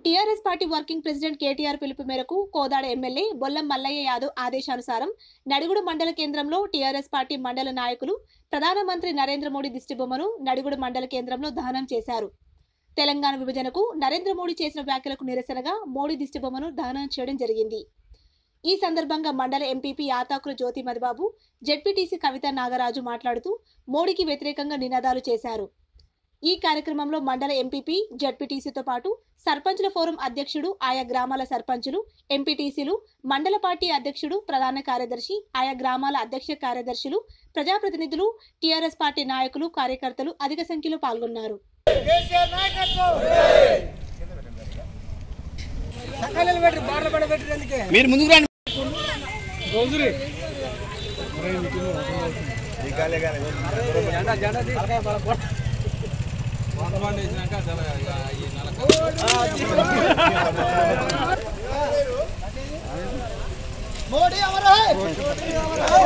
TRS party working president KTR పిలుపు మేరకు Kodad MLA Bollam Mallaiah Yadav ఆదేశానుసారం నడిగుడు మండల కేంద్రంలో టీఆర్ఎస్ పార్టీ మండల నాయకులు ప్రధానమంత్రి నరేంద్ర మోడీ దిష్టిబొమ్మను నడిగుడు మండల కేంద్రంలో దహనం చేశారు తెలంగాణ విభజనకు నరేంద్ర మోడీ చేసిన వ్యాఖ్యలకు నిరసనగా మోడీ దిష్టిబొమ్మను దహనం చేయడం జరిగింది ఈ సందర్భంగా మండల ఎంపీపీ యాతాకుల జ్యోతి మధుబాబు జెడ్పీటీసీ కవిత నాగరాజు మాట్లాడుతూ మోడీకి వ్యతిరేకంగా నినాదాలు చేశారు ఈ కార్యక్రమంలో మండల ఎంపీపీ జడ్పీటీసీతో పాటు సర్పంచుల ఫోరం అధ్యక్షుడు ఆయా గ్రామాల సర్పంచులు ఎంపీటీసీలు మండల పార్టీ అధ్యక్షుడు ప్రధాన కార్యదర్శి ఆయా గ్రామాల అధ్యక్ష కార్యదర్శులు ప్రజాప్రతినిధులు టీఆర్ఎస్ పార్టీ నాయకులు కార్యకర్తలు అధిక సంఖ్యలో పాల్గొన్నారు కేసీఆర్ నాయకత్వం సకాలంలో పెట్టి బార్ల పడ పెట్టి అందుకే మీరు ముందుకు రండి మోడీ అమర్ హై